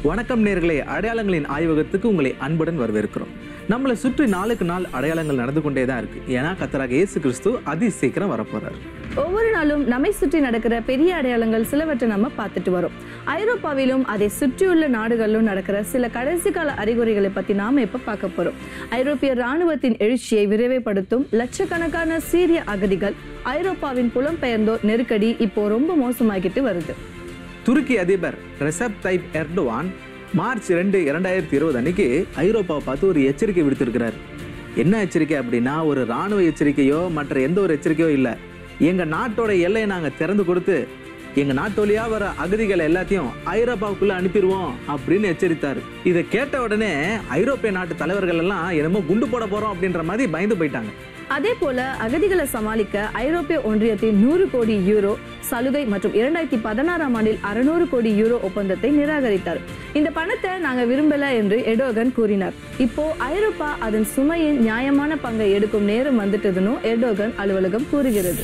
வணக்கம் நேர்களே அடையாளங்களின் ஆய்வகத்துக்கு உங்களை அன்புடன் வரவேற்கிறோம் நம்மளை சுற்றி நாளுக்கு நாள் அடையாளங்கள் நடந்து கொண்டே தான் இருக்கு ஏன்னா கத்தராக இயேசு கிறிஸ்து அதி சீக்கிரம் வரப்போறார் ஒவ்வொரு நாளும் நம்மை சுற்றி நடக்கிற பெரிய அடையாளங்கள் சிலவற்றை நம்ம பார்த்துட்டு வரோம் ஐரோப்பாவிலும் அதை சுற்றியுள்ள நாடுகளிலும் நடக்கிற சில கடைசி கால அறிகுறிகளை பத்தி நாம இப்ப பார்க்க போறோம் ஐரோப்பிய ராணுவத்தின் எழுச்சியை விரைவுபடுத்தும் லட்சக்கணக்கான சீரிய அகதிகள் ஐரோப்பாவின் புலம்பெயர்ந்தோர் நெருக்கடி இப்போ ரொம்ப மோசமாகிட்டு வருது துருக்கி அதிபர் ரெசப் தைப் எர்டோவான் மார்ச் ரெண்டு இரண்டாயிரத்தி இருபது அன்னைக்கு ஐரோப்பாவை பார்த்து ஒரு எச்சரிக்கை விடுத்திருக்கிறார் என்ன எச்சரிக்கை அப்படின்னா ஒரு ராணுவ எச்சரிக்கையோ மற்ற எந்த ஒரு எச்சரிக்கையோ இல்லை எங்க நாட்டோட எல்லையை நாங்க திறந்து கொடுத்து எங்க நாட்டு வழியா வர அகதிகளை எல்லாத்தையும் ஐரோப்பாவுக்குள்ள அனுப்பிடுவோம் அப்படின்னு எச்சரித்தார் இதை கேட்ட உடனே ஐரோப்பிய நாட்டு தலைவர்கள் எல்லாம் என்னமோ குண்டு போட போறோம் அப்படின்ற மாதிரி பயந்து போயிட்டாங்க அதே போல அகதிகளை சமாளிக்க ஐரோப்பிய ஒன்றியத்தின் நூறு கோடி யூரோ சலுகை மற்றும் இரண்டாயிரத்தி பதினாறாம் ஆண்டில் அறுநூறு கோடி யூரோ ஒப்பந்தத்தை நிராகரித்தார் இந்த பணத்தை நாங்க விரும்பல என்று எடோகன் கூறினார் இப்போ ஐரோப்பா அதன் சுமையின் நியாயமான பங்கை எடுக்கும் நேரம் வந்துட்டதுன்னு எர்டோகன் அலுவலகம் கூறுகிறது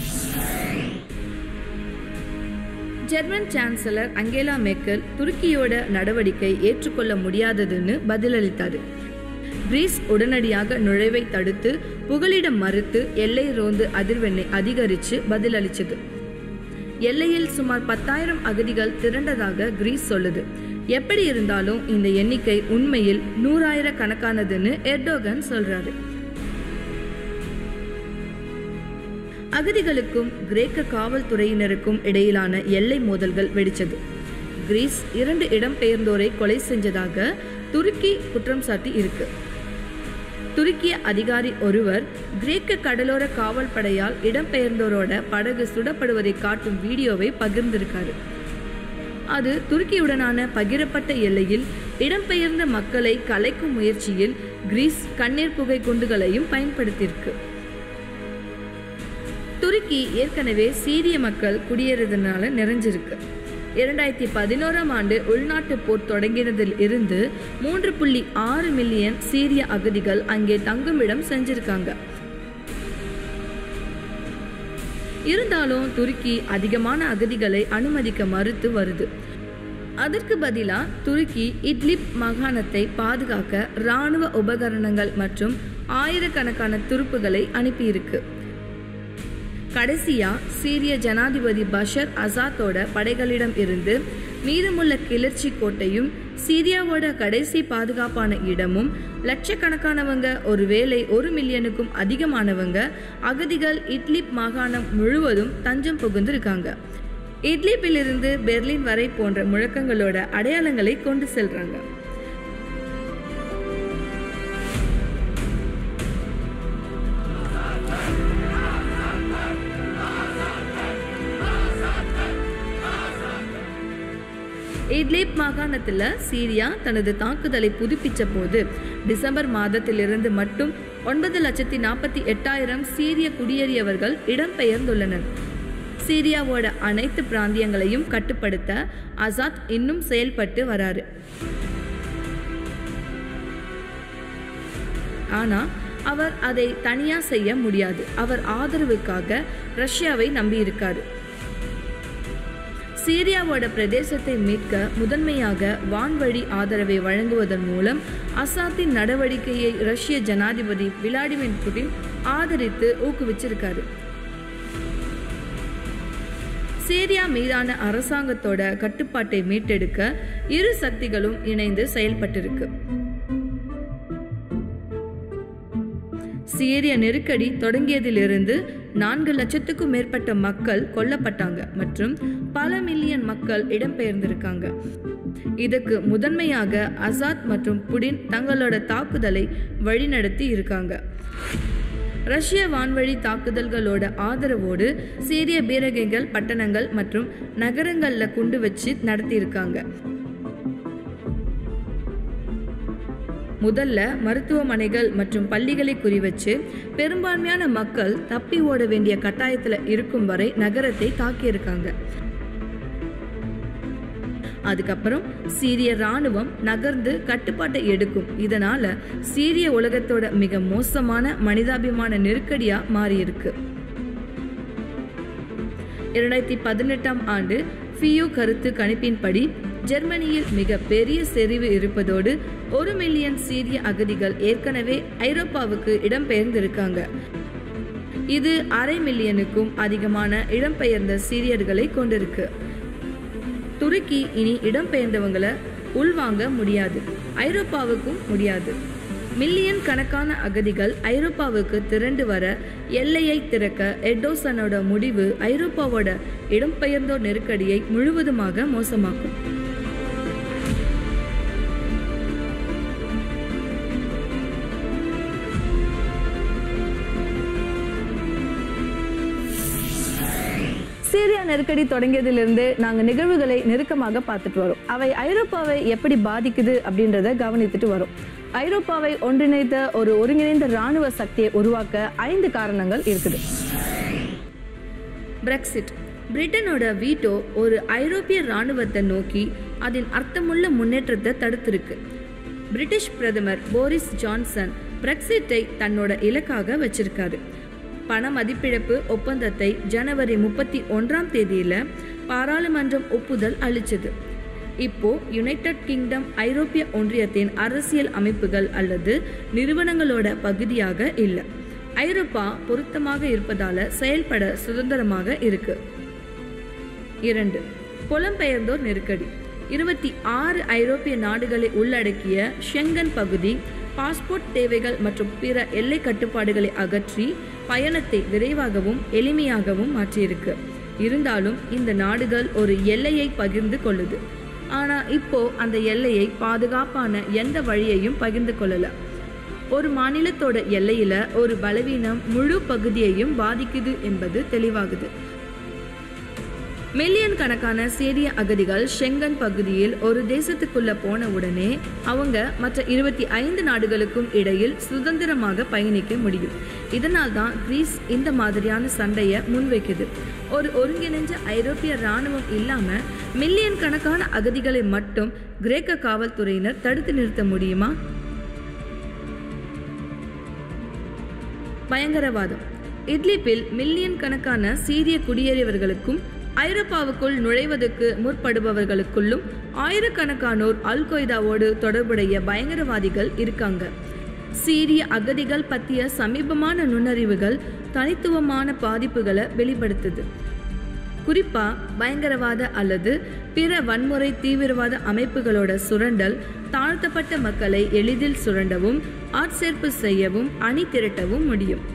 ஜெர்மன் சான்சலர் அங்கேலா மேக்கல் துருக்கியோட நடவடிக்கை ஏற்றுக்கொள்ள முடியாததுன்னு பதிலளித்தார் கிரீஸ் உடனடியாக நுழைவை தடுத்து புகலிடம் மறுத்து எல்லை ரோந்து அதிர்வெண்ணை அதிகரித்து பதிலளிச்சது எல்லையில் சுமார் பத்தாயிரம் அகதிகள் திரண்டதாக கிரீஸ் சொல்லுது எப்படி இருந்தாலும் இந்த எண்ணிக்கை உண்மையில் நூறாயிர கணக்கானதுன்னு எர்டோகன் சொல்றாரு அகதிகளுக்கும் கிரேக்க காவல்துறையினருக்கும் இடையிலான எல்லை மோதல்கள் வெடிச்சது கிரீஸ் இரண்டு இடம்பெயர்ந்தோரை கொலை செஞ்சதாக துருக்கி குற்றம் சாட்டி இருக்கு துருக்கிய அதிகாரி ஒருவர் கிரேக்க கடலோர காவல் படையால் இடம்பெயர்ந்தோரோட படகு சுடப்படுவதை காட்டும் வீடியோவை பகிர்ந்திருக்காரு அது துருக்கியுடனான பகிரப்பட்ட எல்லையில் இடம்பெயர்ந்த மக்களை கலைக்கும் முயற்சியில் கிரீஸ் கண்ணீர் புகை குண்டுகளையும் பயன்படுத்தியிருக்கு துருக்கி ஏற்கனவே சீரிய மக்கள் குடியேறதுனால நிறைஞ்சிருக்கு இரண்டாயிரத்தி பதினோராம் ஆண்டு உள்நாட்டு போர் தொடங்கினதில் இருந்து மூன்று புள்ளி ஆறு மில்லியன் சீரிய அகதிகள் அங்கே தங்குமிடம் செஞ்சிருக்காங்க இருந்தாலும் துருக்கி அதிகமான அகதிகளை அனுமதிக்க மறுத்து வருது அதற்கு பதிலா துருக்கி இட்லிப் மாகாணத்தை பாதுகாக்க இராணுவ உபகரணங்கள் மற்றும் ஆயிரக்கணக்கான துருப்புகளை அனுப்பியிருக்கு கடைசியா சீரிய ஜனாதிபதி பஷர் அசாத்தோட படைகளிடம் இருந்து மீதமுள்ள கிளர்ச்சி கோட்டையும் சீரியாவோட கடைசி பாதுகாப்பான இடமும் லட்சக்கணக்கானவங்க ஒருவேளை ஒரு மில்லியனுக்கும் அதிகமானவங்க அகதிகள் இட்லிப் மாகாணம் முழுவதும் தஞ்சம் புகுந்திருக்காங்க இட்லிப்பிலிருந்து பெர்லின் வரை போன்ற முழக்கங்களோட அடையாளங்களை கொண்டு செல்றாங்க இட்லிப் மாகாணத்தில் சீரியா தனது தாக்குதலை புதுப்பிச்ச போது டிசம்பர் மாதத்திலிருந்து மட்டும் ஒன்பது லட்சத்தி நாற்பத்தி எட்டாயிரம் சீரிய குடியேறியவர்கள் இடம்பெயர்ந்துள்ளனர் சீரியாவோட அனைத்து பிராந்தியங்களையும் கட்டுப்படுத்த அசாத் இன்னும் செயல்பட்டு வராரு ஆனா அவர் அதை தனியா செய்ய முடியாது அவர் ஆதரவுக்காக ரஷ்யாவை நம்பியிருக்காரு சீரியாவோட பிரதேசத்தை மீட்க முதன்மையாக வான்வழி ஆதரவை வழங்குவதன் மூலம் அசாத்தின் நடவடிக்கையை ரஷ்ய ஜனாதிபதி விளாடிமிர் புடின் ஆதரித்து ஊக்குவிச்சிருக்காரு சீரியா மீதான அரசாங்கத்தோட கட்டுப்பாட்டை மீட்டெடுக்க இரு சக்திகளும் இணைந்து செயல்பட்டிருக்கு சீரிய நெருக்கடி தொடங்கியதிலிருந்து நான்கு லட்சத்துக்கும் மேற்பட்ட மக்கள் கொல்லப்பட்டாங்க மற்றும் பல மில்லியன் மக்கள் இடம்பெயர்ந்திருக்காங்க இதற்கு முதன்மையாக அசாத் மற்றும் புடின் தங்களோட தாக்குதலை வழிநடத்தி இருக்காங்க ரஷ்ய வான்வழி தாக்குதல்களோட ஆதரவோடு சீரிய பீரகைகள் பட்டணங்கள் மற்றும் நகரங்கள்ல குண்டு வச்சு நடத்தியிருக்காங்க முதல்ல மருத்துவமனைகள் மற்றும் பள்ளிகளை குறிவச்சு பெரும்பான்மையான மக்கள் தப்பி ஓட வேண்டிய கட்டாயத்துல இருக்கும் வரை நகரத்தை தாக்கியிருக்காங்க அதுக்கப்புறம் சீரிய ராணுவம் நகர்ந்து கட்டுப்பாட்டை எடுக்கும் இதனால சீரிய உலகத்தோட மிக மோசமான மனிதாபிமான நெருக்கடியா மாறியிருக்கு இரண்டாயிரத்தி பதினெட்டாம் ஆண்டு ஃபியூ கருத்து கணிப்பின்படி ஜெர்மனியில் மிக பெரிய செறிவு இருப்பதோடு ஒரு மில்லியன் சீரிய அகதிகள் ஏற்கனவே ஐரோப்பாவுக்கு இடம்பெயர்ந்திருக்காங்க இது அரை மில்லியனுக்கும் அதிகமான இடம்பெயர்ந்த சீரியர்களை கொண்டிருக்கு துருக்கி இனி இடம்பெயர்ந்தவங்களை உள்வாங்க முடியாது ஐரோப்பாவுக்கும் முடியாது மில்லியன் கணக்கான அகதிகள் ஐரோப்பாவுக்கு திரண்டு வர எல்லையை திறக்க எர்டோசனோட முடிவு ஐரோப்பாவோட இடம்பெயர்ந்தோர் நெருக்கடியை முழுவதுமாக மோசமாக்கும் சீரியா நெருக்கடி தொடங்கியதிலிருந்து நாங்க நிகழ்வுகளை நெருக்கமாக பார்த்துட்டு வரோம் அவை ஐரோப்பாவை எப்படி பாதிக்குது அப்படின்றத கவனித்துட்டு வரோம் ஐரோப்பாவை ஒன்றிணைத்த ஒரு ஒருங்கிணைந்த ராணுவ சக்தியை உருவாக்க ஐந்து காரணங்கள் இருக்குது பிரெக்சிட் பிரிட்டனோட வீட்டோ ஒரு ஐரோப்பிய ராணுவத்தை நோக்கி அதன் அர்த்தமுள்ள முன்னேற்றத்தை தடுத்திருக்கு பிரிட்டிஷ் பிரதமர் போரிஸ் ஜான்சன் பிரெக்சிட்டை தன்னோட இலக்காக வச்சிருக்காரு பண மதிப்பிழப்பு ஒப்பந்தத்தை ஜனவரி முப்பத்தி ஒன்றாம் தேதியில பாராளுமன்றம் ஒப்புதல் அளிச்சது இப்போ யுனைடெட் கிங்டம் ஐரோப்பிய ஒன்றியத்தின் அரசியல் அமைப்புகள் அல்லது நிறுவனங்களோட பகுதியாக இல்லை ஐரோப்பா பொருத்தமாக இருப்பதால செயல்பட சுதந்திரமாக இருக்கு இரண்டு புலம்பெயர்ந்தோர் நெருக்கடி இருபத்தி ஆறு ஐரோப்பிய நாடுகளை உள்ளடக்கிய ஷெங்கன் பகுதி பாஸ்போர்ட் தேவைகள் மற்றும் பிற எல்லை கட்டுப்பாடுகளை அகற்றி பயணத்தை விரைவாகவும் எளிமையாகவும் மாற்றியிருக்கு இருந்தாலும் இந்த நாடுகள் ஒரு எல்லையை பகிர்ந்து கொள்ளுது ஆனா இப்போ அந்த எல்லையை பாதுகாப்பான எந்த வழியையும் பகிர்ந்து கொள்ளல ஒரு மாநிலத்தோட எல்லையில ஒரு பலவீனம் முழு பகுதியையும் பாதிக்குது என்பது தெளிவாகுது மில்லியன் கணக்கான சீரிய அகதிகள் ஷெங்கன் பகுதியில் ஒரு தேசத்துக்குள்ள போன உடனே அவங்க மற்ற இருபத்தி ஐந்து நாடுகளுக்கும் இடையில் சுதந்திரமாக பயணிக்க முடியும் இதனால் தான் கிரீஸ் இந்த மாதிரியான சண்டையை முன்வைக்குது ஒரு ஒருங்கிணைஞ்ச ஐரோப்பிய ராணுவம் இல்லாம மில்லியன் கணக்கான அகதிகளை மட்டும் கிரேக்க காவல்துறையினர் தடுத்து நிறுத்த முடியுமா பயங்கரவாதம் இட்லிப்பில் மில்லியன் கணக்கான சீரிய குடியேறியவர்களுக்கும் ஐரோப்பாவுக்குள் நுழைவதற்கு முற்படுபவர்களுக்குள்ளும் ஆயிரக்கணக்கானோர் அல் கொய்தாவோடு தொடர்புடைய பயங்கரவாதிகள் இருக்காங்க சீரிய அகதிகள் பற்றிய சமீபமான நுண்ணறிவுகள் தனித்துவமான பாதிப்புகளை வெளிப்படுத்துது குறிப்பா பயங்கரவாத அல்லது பிற வன்முறை தீவிரவாத அமைப்புகளோட சுரண்டல் தாழ்த்தப்பட்ட மக்களை எளிதில் சுரண்டவும் ஆட்சேர்ப்பு செய்யவும் அணி திரட்டவும் முடியும்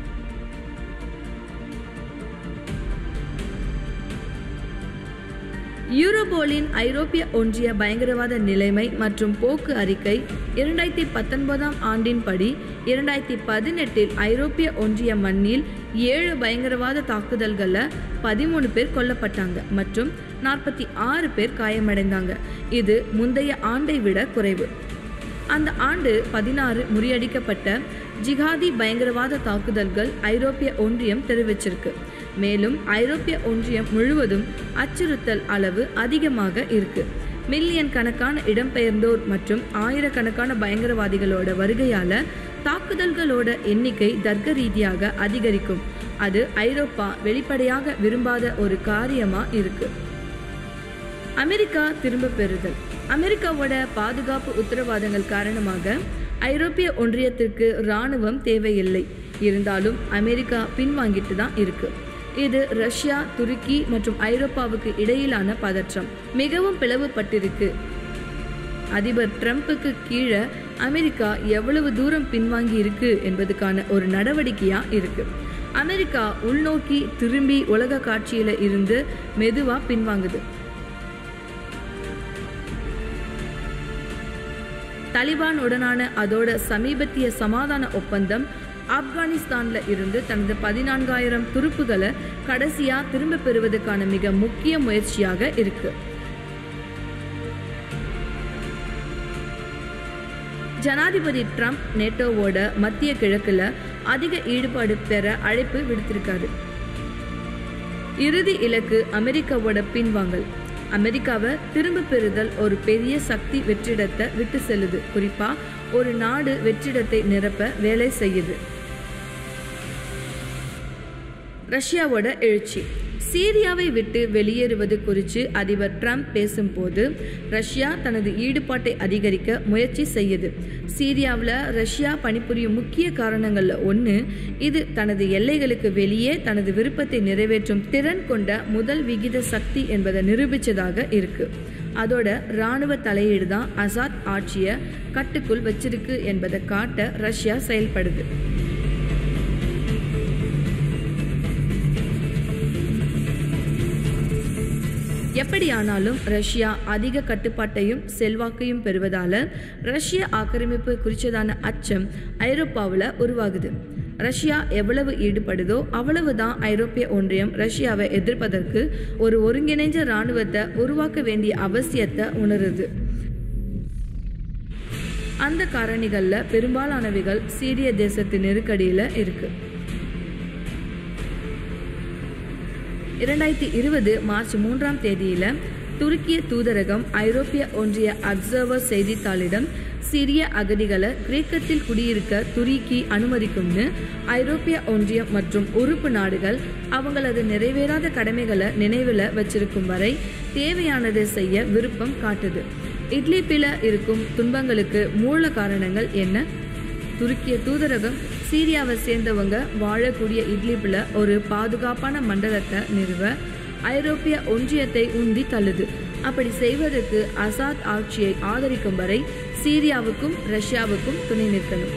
யூரோபோலின் ஐரோப்பிய ஒன்றிய பயங்கரவாத நிலைமை மற்றும் போக்கு அறிக்கை இரண்டாயிரத்தி பத்தொன்பதாம் ஆண்டின்படி இரண்டாயிரத்தி பதினெட்டில் ஐரோப்பிய ஒன்றிய மண்ணில் ஏழு பயங்கரவாத தாக்குதல்களில் பதிமூணு பேர் கொல்லப்பட்டாங்க மற்றும் நாற்பத்தி ஆறு பேர் காயமடைந்தாங்க இது முந்தைய ஆண்டை விட குறைவு அந்த ஆண்டு பதினாறு முறியடிக்கப்பட்ட ஜிகாதி பயங்கரவாத தாக்குதல்கள் ஐரோப்பிய ஒன்றியம் தெரிவிச்சிருக்கு மேலும் ஐரோப்பிய ஒன்றியம் முழுவதும் அச்சுறுத்தல் அளவு அதிகமாக இருக்கு மில்லியன் கணக்கான இடம்பெயர்ந்தோர் மற்றும் ஆயிரக்கணக்கான பயங்கரவாதிகளோட வருகையால தாக்குதல்களோட எண்ணிக்கை தர்க்க ரீதியாக அதிகரிக்கும் அது ஐரோப்பா வெளிப்படையாக விரும்பாத ஒரு காரியமா இருக்கு அமெரிக்கா திரும்ப பெறுதல் அமெரிக்காவோட பாதுகாப்பு உத்தரவாதங்கள் காரணமாக ஐரோப்பிய ஒன்றியத்திற்கு இராணுவம் தேவையில்லை இருந்தாலும் அமெரிக்கா பின்வாங்கிட்டு தான் இருக்கு இது ரஷ்யா துருக்கி மற்றும் ஐரோப்பாவுக்கு இடையிலான பதற்றம் மிகவும் பிளவுபட்டிருக்கு அதிபர் ட்ரம்ப்புக்கு கீழே அமெரிக்கா எவ்வளவு தூரம் பின்வாங்கி இருக்கு என்பதுக்கான ஒரு நடவடிக்கையா இருக்கு அமெரிக்கா உள்நோக்கி திரும்பி உலக காட்சியில இருந்து மெதுவா பின்வாங்குது தலிபான் உடனான அதோட சமீபத்திய சமாதான ஒப்பந்தம் ஆப்கானிஸ்தான்ல இருந்து தனது பதினான்காயிரம் துருப்புகளை கடைசியா திரும்ப பெறுவதற்கான மிக முக்கிய முயற்சியாக இருக்கு ஜனாதிபதி ட்ரம்ப் நேட்டோவோட மத்திய கிழக்குல அதிக ஈடுபாடு பெற அழைப்பு விடுத்திருக்காரு இறுதி இலக்கு அமெரிக்காவோட பின்வாங்கல் அமெரிக்காவை திரும்ப பெறுதல் ஒரு பெரிய சக்தி வெற்றிடத்தை விட்டு செல்லுது குறிப்பா ஒரு நாடு வெற்றிடத்தை நிரப்ப வேலை செய்யுது ரஷ்யாவோட எழுச்சி சீரியாவை விட்டு வெளியேறுவது குறித்து அதிபர் ட்ரம்ப் பேசும்போது ரஷ்யா தனது ஈடுபாட்டை அதிகரிக்க முயற்சி செய்யுது சீரியாவில் ரஷ்யா பணிபுரியும் முக்கிய காரணங்களில் ஒன்று இது தனது எல்லைகளுக்கு வெளியே தனது விருப்பத்தை நிறைவேற்றும் திறன் கொண்ட முதல் விகித சக்தி என்பதை நிரூபித்ததாக இருக்கு அதோட இராணுவ தலையீடு தான் அசாத் ஆட்சியை கட்டுக்குள் வச்சிருக்கு என்பதை காட்ட ரஷ்யா செயல்படுது எப்படியானாலும் ரஷ்யா அதிக கட்டுப்பாட்டையும் செல்வாக்கையும் பெறுவதால ரஷ்ய ஆக்கிரமிப்பு குறித்ததான அச்சம் ஐரோப்பாவில் உருவாகுது ரஷ்யா எவ்வளவு ஈடுபடுதோ அவ்வளவுதான் ஐரோப்பிய ஒன்றியம் ரஷ்யாவை எதிர்ப்பதற்கு ஒரு ஒருங்கிணைந்த இராணுவத்தை உருவாக்க வேண்டிய அவசியத்தை உணருது அந்த காரணிகளில் பெரும்பாலானவைகள் சீரிய தேசத்து நெருக்கடியில் இருக்கு இரண்டாயிரத்தி இருபது மார்ச் மூன்றாம் தேதியில துருக்கிய தூதரகம் ஐரோப்பிய ஒன்றிய அப்சர்வர் செய்தித்தாளிடம் சிரிய அகதிகளை கிரேக்கத்தில் குடியிருக்க துருக்கி அனுமதிக்கும்னு ஐரோப்பிய ஒன்றியம் மற்றும் உறுப்பு நாடுகள் அவங்களது நிறைவேறாத கடமைகளை நினைவில் வச்சிருக்கும் வரை தேவையானதை செய்ய விருப்பம் காட்டுது இட்லிப்பில இருக்கும் துன்பங்களுக்கு மூல காரணங்கள் என்ன துருக்கிய தூதரகம் சீரியாவை சேர்ந்தவங்க வாழக்கூடிய இட்லிப்பில் ஒரு பாதுகாப்பான மண்டலத்தை நிறுவ ஐரோப்பிய ஒன்றியத்தை உந்தி தள்ளுது அப்படி செய்வதற்கு அசாத் ஆட்சியை ஆதரிக்கும் வரை சீரியாவுக்கும் ரஷ்யாவுக்கும் துணை நிற்கணும்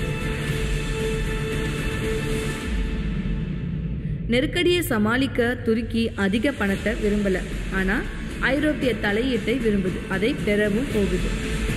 நெருக்கடியை சமாளிக்க துருக்கி அதிக பணத்தை விரும்பல ஆனா ஐரோப்பிய தலையீட்டை விரும்புது அதை பெறவும் போகுது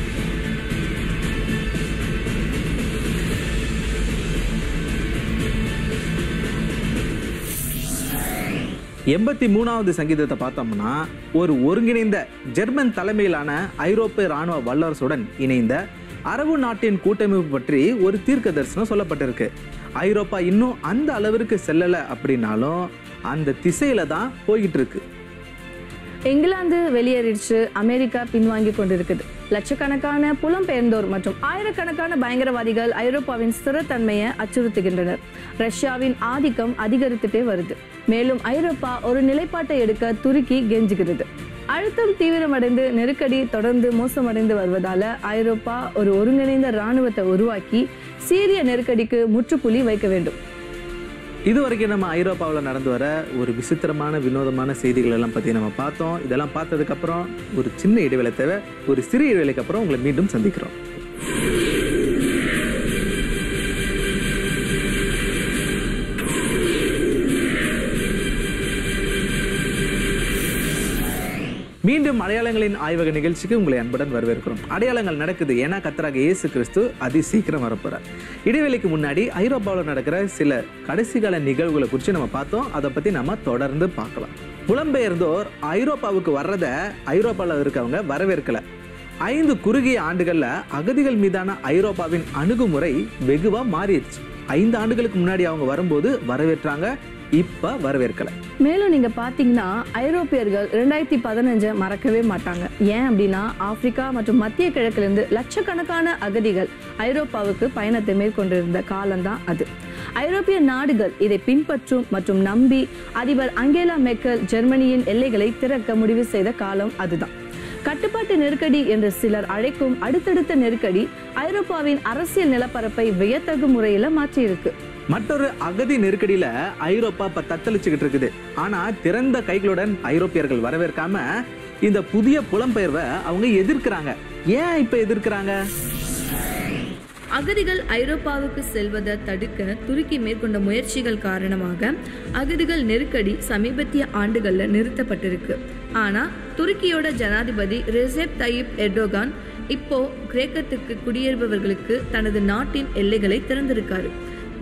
எண்பத்தி மூணாவது சங்கீதத்தை பார்த்தோம்னா ஒரு ஒருங்கிணைந்த ஜெர்மன் தலைமையிலான ஐரோப்பிய இராணுவ வல்லரசுடன் இணைந்த அரபு நாட்டின் கூட்டமைப்பு பற்றி ஒரு தீர்க்க தரிசனம் சொல்லப்பட்டிருக்கு ஐரோப்பா இன்னும் அந்த அளவிற்கு செல்லலை அப்படின்னாலும் அந்த திசையில தான் போய்கிட்டு இருக்கு இங்கிலாந்து வெளியேறிடுச்சு அமெரிக்கா பின்வாங்கி கொண்டிருக்குது லட்சக்கணக்கான புலம்பெயர்ந்தோர் மற்றும் ஆயிரக்கணக்கான பயங்கரவாதிகள் ஐரோப்பாவின் ஸ்திரத்தன்மையை அச்சுறுத்துகின்றனர் ரஷ்யாவின் ஆதிக்கம் அதிகரித்துட்டே வருது மேலும் ஐரோப்பா ஒரு நிலைப்பாட்டை எடுக்க துருக்கி கெஞ்சுகிறது அழுத்தம் தீவிரமடைந்து நெருக்கடி தொடர்ந்து மோசமடைந்து வருவதால ஐரோப்பா ஒரு ஒருங்கிணைந்த இராணுவத்தை உருவாக்கி சீரிய நெருக்கடிக்கு முற்றுப்புள்ளி வைக்க வேண்டும் இது வரைக்கும் நம்ம ஐரோப்பாவில் நடந்து வர ஒரு விசித்திரமான வினோதமான செய்திகள் எல்லாம் பற்றி நம்ம பார்த்தோம் இதெல்லாம் பார்த்ததுக்கப்புறம் ஒரு சின்ன இடைவேளை தேவை ஒரு சிறிய இடைவேளைக்கு அப்புறம் உங்களை மீண்டும் சந்திக்கிறோம் மீண்டும் அடையாளங்களின் ஆய்வக நிகழ்ச்சிக்கு உங்களை அன்புடன் வரவேற்கிறோம் அடையாளங்கள் நடக்குது ஏன்னா கத்தராக இயேசு கிறிஸ்து அதி சீக்கிரம் வரப்போறார் இடைவெளிக்கு முன்னாடி ஐரோப்பாவில் நடக்கிற சில கடைசி கால நிகழ்வுகளை குறித்து நம்ம பார்த்தோம் அதை பற்றி நம்ம தொடர்ந்து பார்க்கலாம் புலம்பெயர்ந்தோர் ஐரோப்பாவுக்கு வர்றத ஐரோப்பாவில் இருக்கவங்க வரவேற்கல ஐந்து குறுகிய ஆண்டுகள்ல அகதிகள் மீதான ஐரோப்பாவின் அணுகுமுறை வெகுவா மாறிடுச்சு ஐந்து ஆண்டுகளுக்கு முன்னாடி அவங்க வரும்போது வரவேற்றாங்க இப்ப வரவேற்கல மேலும் நீங்க பாத்தீங்கன்னா ஐரோப்பியர்கள் ரெண்டாயிரத்தி பதினஞ்சை மறக்கவே மாட்டாங்க ஏன் அப்படின்னா ஆப்பிரிக்கா மற்றும் மத்திய கிழக்கிலிருந்து லட்சக்கணக்கான அகதிகள் ஐரோப்பாவுக்கு பயணத்தை மேற்கொண்டிருந்த காலம்தான் அது ஐரோப்பிய நாடுகள் இதை பின்பற்றும் மற்றும் நம்பி அதிபர் அங்கேலா மெக்கல் ஜெர்மனியின் எல்லைகளை திறக்க முடிவு செய்த காலம் அதுதான் கட்டுப்பாட்டு நெருக்கடி என்று சிலர் அழைக்கும் அடுத்தடுத்த நெருக்கடி ஐரோப்பாவின் அரசியல் நிலப்பரப்பை வியத்தகு முறையில மாற்றியிருக்கு மற்றொரு அகதி நெருக்கடியில ஐரோப்பா இப்ப தத்தளிச்சுக்கிட்டு இருக்குது ஆனா திறந்த கைகளுடன் ஐரோப்பியர்கள் வரவேற்காம இந்த புதிய புலம்பெயர்வை அவங்க எதிர்க்கிறாங்க ஏன் இப்ப எதிர்க்கிறாங்க அகதிகள் ஐரோப்பாவுக்கு செல்வதை தடுக்க துருக்கி மேற்கொண்ட முயற்சிகள் காரணமாக அகதிகள் நெருக்கடி சமீபத்திய ஆண்டுகளில் நிறுத்தப்பட்டிருக்கு ஆனா துருக்கியோட ஜனாதிபதி ரெசெப் தயிப் எர்டோகான் இப்போ கிரேக்கத்துக்கு குடியேறுபவர்களுக்கு தனது நாட்டின் எல்லைகளை திறந்திருக்காரு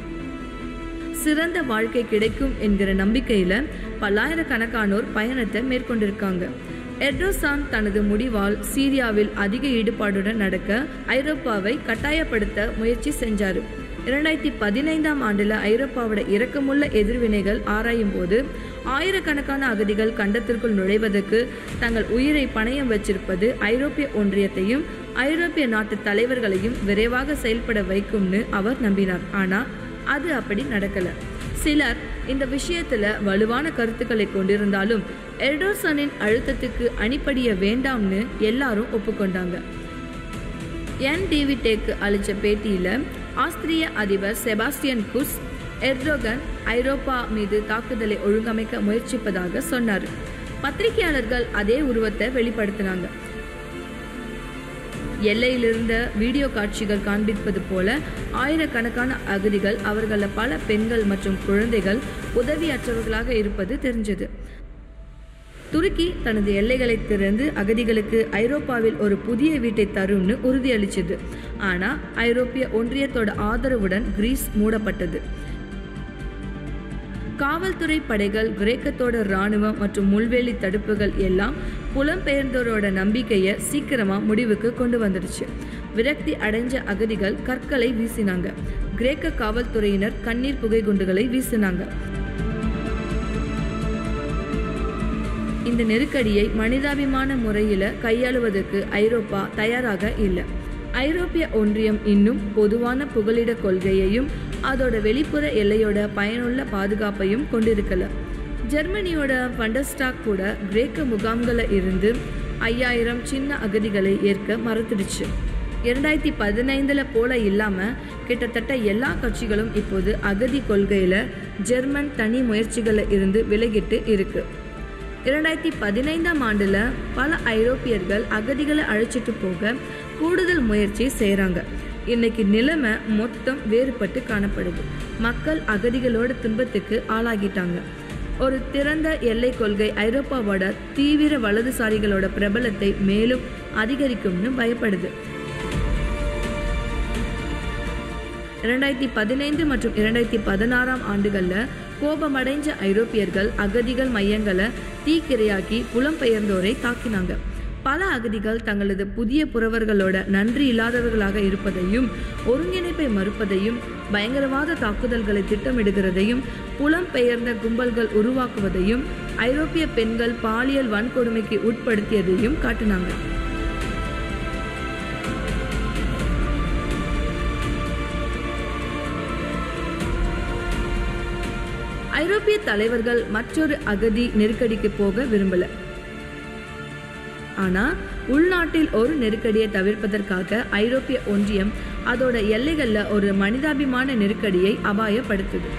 சிறந்த வாழ்க்கை கிடைக்கும் என்கிற நம்பிக்கையில பல்லாயிரக்கணக்கானோர் பயணத்தை மேற்கொண்டிருக்காங்க எர்டோசான் தனது முடிவால் சீரியாவில் அதிக ஈடுபாடுடன் நடக்க ஐரோப்பாவை கட்டாயப்படுத்த முயற்சி செஞ்சாரு இரண்டாயிரத்தி பதினைந்தாம் ஆண்டுல ஐரோப்பாவோட இரக்கமுள்ள எதிர்வினைகள் ஆராயும் போது ஆயிரக்கணக்கான அகதிகள் கண்டத்திற்குள் நுழைவதற்கு தங்கள் உயிரை பணயம் வச்சிருப்பது ஐரோப்பிய ஒன்றியத்தையும் ஐரோப்பிய நாட்டு தலைவர்களையும் விரைவாக செயல்பட வைக்கும்னு அவர் நம்பினார் ஆனா அது அப்படி நடக்கல சிலர் இந்த விஷயத்துல வலுவான கருத்துக்களை கொண்டிருந்தாலும் எர்டோசனின் அழுத்தத்துக்கு அணிப்படிய வேண்டாம்னு எல்லாரும் ஒப்புக்கொண்டாங்க என் டேவிட்டேக்கு அளித்த பேட்டியில் ஆஸ்திரிய அதிபர் செபாஸ்டியன் குஸ் எர்டோகன் ஐரோப்பா மீது தாக்குதலை ஒழுங்கமைக்க முயற்சிப்பதாக சொன்னார் பத்திரிகையாளர்கள் அதே உருவத்தை வெளிப்படுத்தினாங்க எல்லையிலிருந்த வீடியோ காட்சிகள் காண்பிப்பது போல ஆயிரக்கணக்கான அகதிகள் அவர்களில் பல பெண்கள் மற்றும் குழந்தைகள் உதவியற்றவர்களாக இருப்பது தெரிஞ்சது துருக்கி தனது எல்லைகளை திறந்து அகதிகளுக்கு ஐரோப்பாவில் ஒரு புதிய வீட்டை தரும்னு உறுதியளிச்சது ஆனா ஐரோப்பிய ஒன்றியத்தோட ஆதரவுடன் கிரீஸ் மூடப்பட்டது காவல்துறை படைகள் கிரேக்கத்தோட இராணுவம் மற்றும் முள்வேலி தடுப்புகள் எல்லாம் புலம்பெயர்ந்தோரோட நம்பிக்கையை சீக்கிரமா முடிவுக்கு கொண்டு வந்துடுச்சு விரக்தி அடைஞ்ச அகதிகள் கற்களை வீசினாங்க கிரேக்க காவல்துறையினர் கண்ணீர் புகை குண்டுகளை வீசினாங்க இந்த நெருக்கடியை மனிதாபிமான முறையில கையாளுவதற்கு ஐரோப்பா தயாராக இல்லை ஐரோப்பிய ஒன்றியம் இன்னும் பொதுவான புகலிட கொள்கையையும் அதோட வெளிப்புற எல்லையோட பயனுள்ள பாதுகாப்பையும் கொண்டிருக்கல ஜெர்மனியோட பண்டஸ்டாக் கூட கிரேக்க முகாம்கள இருந்து ஐயாயிரம் சின்ன அகதிகளை ஏற்க மறுத்துடுச்சு இரண்டாயிரத்தி பதினைந்துல போல இல்லாம கிட்டத்தட்ட எல்லா கட்சிகளும் இப்போது அகதி கொள்கையில ஜெர்மன் தனி முயற்சிகளை இருந்து விலகிட்டு இருக்கு இரண்டாயிரத்தி பதினைந்தாம் ஆண்டுல பல ஐரோப்பியர்கள் அகதிகளை அழைச்சிட்டு போக கூடுதல் முயற்சி செய்கிறாங்க இன்னைக்கு நிலைமை மொத்தம் வேறுபட்டு காணப்படுது மக்கள் அகதிகளோட துன்பத்துக்கு ஆளாகிட்டாங்க ஒரு திறந்த எல்லை கொள்கை ஐரோப்பாவோட தீவிர வலதுசாரிகளோட பிரபலத்தை மேலும் அதிகரிக்கும்னு பயப்படுது இரண்டாயிரத்தி பதினைந்து மற்றும் இரண்டாயிரத்தி பதினாறாம் ஆண்டுகளில் கோபமடைஞ்ச ஐரோப்பியர்கள் அகதிகள் மையங்களை தீக்கிரையாக்கி புலம்பெயர்ந்தோரை தாக்கினாங்க பல அகதிகள் தங்களது புதிய புறவர்களோட நன்றி இல்லாதவர்களாக இருப்பதையும் ஒருங்கிணைப்பை மறுப்பதையும் பயங்கரவாத தாக்குதல்களை திட்டமிடுகிறதையும் புலம்பெயர்ந்த கும்பல்கள் உருவாக்குவதையும் ஐரோப்பிய பெண்கள் பாலியல் வன்கொடுமைக்கு உட்படுத்தியதையும் காட்டினாங்க ஐரோப்பிய தலைவர்கள் மற்றொரு அகதி நெருக்கடிக்கு போக விரும்பல ஆனா உள்நாட்டில் ஒரு நெருக்கடியை தவிர்ப்பதற்காக ஐரோப்பிய ஒன்றியம் அதோட எல்லைகள்ல ஒரு மனிதாபிமான நெருக்கடியை அபாயப்படுத்துது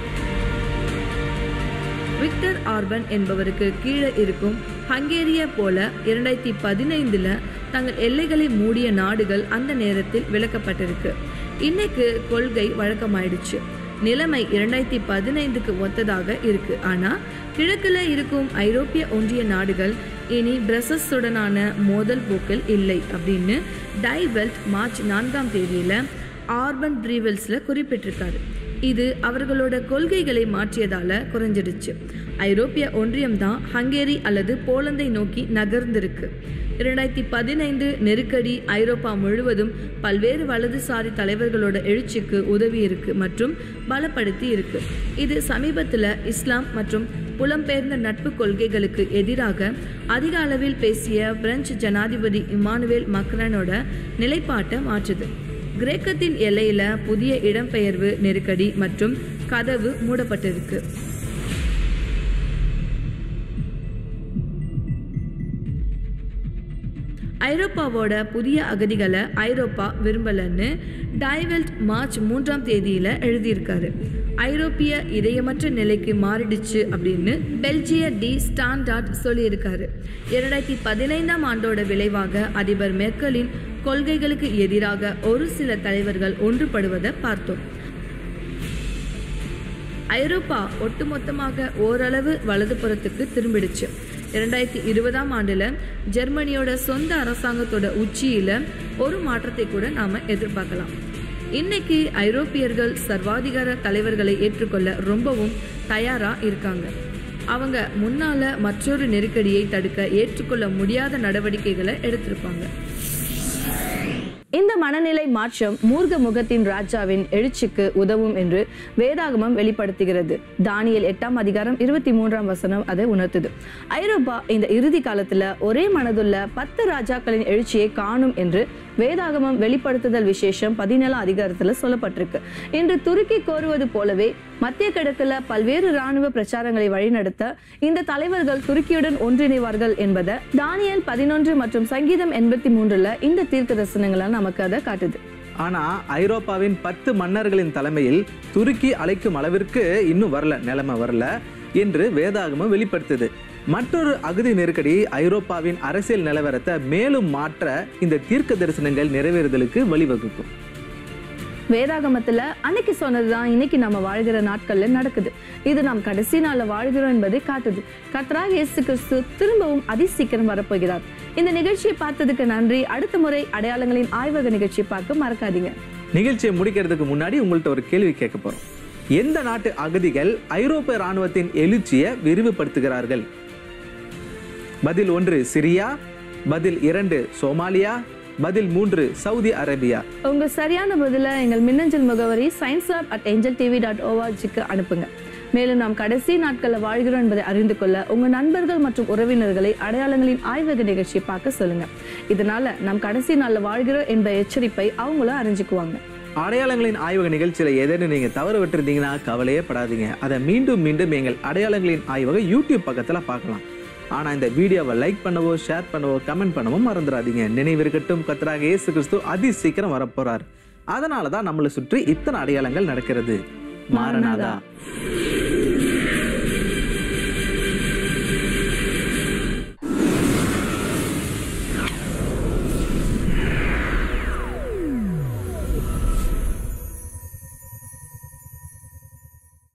விக்டர் ஆர்பன் என்பவருக்கு கீழே இருக்கும் ஹங்கேரிய போல இரண்டாயிரத்தி பதினைந்துல தங்கள் எல்லைகளை மூடிய நாடுகள் அந்த நேரத்தில் விளக்கப்பட்டிருக்கு இன்னைக்கு கொள்கை வழக்கமாயிடுச்சு நிலைமை இரண்டாயிரத்தி பதினைந்துக்கு ஒத்ததாக இருக்கு ஆனா கிழக்குல இருக்கும் ஐரோப்பிய ஒன்றிய நாடுகள் இனி பிரசஸுடனான மோதல் போக்கில் இல்லை அப்படின்னு டைவெல்ட் மார்ச் நான்காம் தேதியில ஆர்பன் ப்ரீவெல்ஸ்ல குறிப்பிட்டிருக்காரு இது அவர்களோட கொள்கைகளை மாற்றியதால குறைஞ்சிடுச்சு ஐரோப்பிய ஒன்றியம் தான் ஹங்கேரி அல்லது போலந்தை நோக்கி நகர்ந்திருக்கு இரண்டாயிரத்தி பதினைந்து நெருக்கடி ஐரோப்பா முழுவதும் பல்வேறு வலதுசாரி தலைவர்களோட எழுச்சிக்கு உதவி இருக்கு மற்றும் பலப்படுத்தி இருக்கு இது சமீபத்தில் இஸ்லாம் மற்றும் புலம்பெயர்ந்த நட்பு கொள்கைகளுக்கு எதிராக அதிக அளவில் பேசிய பிரெஞ்சு ஜனாதிபதி இமானுவேல் மக்ரனோட நிலைப்பாட்டை மாற்றுது கிரேக்கத்தின் எல்லையில புதிய இடம்பெயர்வு நெருக்கடி மற்றும் கதவு மூடப்பட்டிருக்கு ஐரோப்பாவோட புதிய அகதிகளை ஐரோப்பா விரும்பலன்னு டைவெல்ட் மார்ச் மூன்றாம் தேதியில எழுதியிருக்காரு ஐரோப்பிய இதயமற்ற நிலைக்கு மாறிடுச்சு அப்படின்னு பெல்ஜிய டி ஸ்டாண்டார்ட் சொல்லியிருக்காரு இரண்டாயிரத்தி பதினைந்தாம் ஆண்டோட விளைவாக அதிபர் மெர்க்கலின் கொள்கைகளுக்கு எதிராக ஒரு சில தலைவர்கள் ஒன்றுபடுவதை பார்த்தோம் ஐரோப்பா ஒட்டுமொத்தமாக ஓரளவு வலதுபுறத்துக்கு திரும்பிடுச்சு இரண்டாயிரத்தி இருபதாம் ஆண்டுல ஜெர்மனியோட சொந்த அரசாங்கத்தோட உச்சியில ஒரு மாற்றத்தை கூட நாம எதிர்பார்க்கலாம் இன்னைக்கு ஐரோப்பியர்கள் சர்வாதிகார தலைவர்களை ஏற்றுக்கொள்ள ரொம்பவும் தயாரா இருக்காங்க அவங்க முன்னால மற்றொரு நெருக்கடியை தடுக்க ஏற்றுக்கொள்ள முடியாத நடவடிக்கைகளை எடுத்திருப்பாங்க இந்த இந்த மனநிலை மாற்றம் மூர்க்க முகத்தின் ராஜாவின் எழுச்சிக்கு உதவும் என்று வேதாகமம் வெளிப்படுத்துகிறது தானியல் எட்டாம் அதிகாரம் இருபத்தி மூன்றாம் வசனம் அதை உணர்த்துது ஐரோப்பா இந்த இறுதி காலத்துல ஒரே மனதுள்ள பத்து ராஜாக்களின் எழுச்சியை காணும் என்று வேதாகமம் வெளிப்படுத்துதல் விசேஷம் பதினேழாம் அதிகாரத்துல சொல்லப்பட்டிருக்கு இன்று துருக்கி கோருவது போலவே மத்திய கிழக்குல பல்வேறு ராணுவ பிரச்சாரங்களை வழிநடத்த இந்த தலைவர்கள் துருக்கியுடன் ஒன்றிணைவார்கள் என்பதை தானியல் பதினொன்று மற்றும் சங்கீதம் எண்பத்தி மூன்றுல இந்த தீர்க்க தரிசனங்களால் நமக்கு அதை காட்டுது ஆனா ஐரோப்பாவின் பத்து மன்னர்களின் தலைமையில் துருக்கி அழைக்கும் அளவிற்கு இன்னும் வரல நிலைமை வரல என்று வேதாகமம் வெளிப்படுத்துது மற்றொரு அகதி நெருக்கடி ஐரோப்பாவின் அரசியல் நிலவரத்தை மேலும் மாற்ற இந்த தீர்க்க தரிசனங்கள் நிறைவேறுதலுக்கு வழிவகுக்கும் வேதாகமத்துல அன்னைக்கு சொன்னதுதான் இன்னைக்கு நம்ம வாழ்கிற நாட்கள்ல நடக்குது இது நாம் கடைசி நாள்ல வாழ்கிறோம் என்பதை காட்டுது கர்த்தராக இயேசு கிறிஸ்து திரும்பவும் அதி சீக்கிரம் வரப்போகிறார் இந்த நிகழ்ச்சியை பார்த்ததுக்கு நன்றி அடுத்த முறை அடையாளங்களின் ஆய்வக நிகழ்ச்சி பார்க்க மறக்காதீங்க நிகழ்ச்சியை முடிக்கிறதுக்கு முன்னாடி உங்கள்ட்ட ஒரு கேள்வி கேட்க போறோம் எந்த நாட்டு அகதிகள் ஐரோப்பிய ராணுவத்தின் எழுச்சியை விரிவுபடுத்துகிறார்கள் பதில் ஒன்று சிரியா பதில் இரண்டு சோமாலியா பதில் மூன்று சவுதி அரேபியா உங்க சரியான பதில எங்கள் மின்னஞ்சல் முகவரி science lab at Angel TV dot ஓஆர்ஜிக்கு அனுப்புங்க மேலும் நாம் கடைசி நாட்களில் வாழ்கிறோம் என்பதை அறிந்து கொள்ள உங்க நண்பர்கள் மற்றும் உறவினர்களை அடையாளங்களின் ஆய்வக நிகழ்ச்சியை பார்க்க சொல்லுங்க இதனால நாம் கடைசி நாள்ல வாழ்கிறோம் என்ற எச்சரிப்பை அவங்களும் அறிஞ்சுக்குவாங்க அடையாளங்களின் ஆய்வக நிகழ்ச்சியில ஏதேனும் நீங்க தவறு விட்டுருந்தீங்கன்னா கவலையே படாதீங்க அதை மீண்டும் மீண்டும் எங்கள் அடையாளங்களின் ஆய்வக யூடியூப் பக்கத்துல பார்க்கலாம் ஆனா இந்த வீடியோவை லைக் பண்ணவோ ஷேர் பண்ணவோ கமெண்ட் பண்ணவோ மறந்துடாதீங்க நினைவிருக்கட்டும் கத்தராக இயேசு கிறிஸ்து அதி சீக்கிரம் வரப்போறார் அதனால தான் நம்மளை சுற்றி இத்தனை அடையாளங்கள் நடக்கிறது மாரநாதா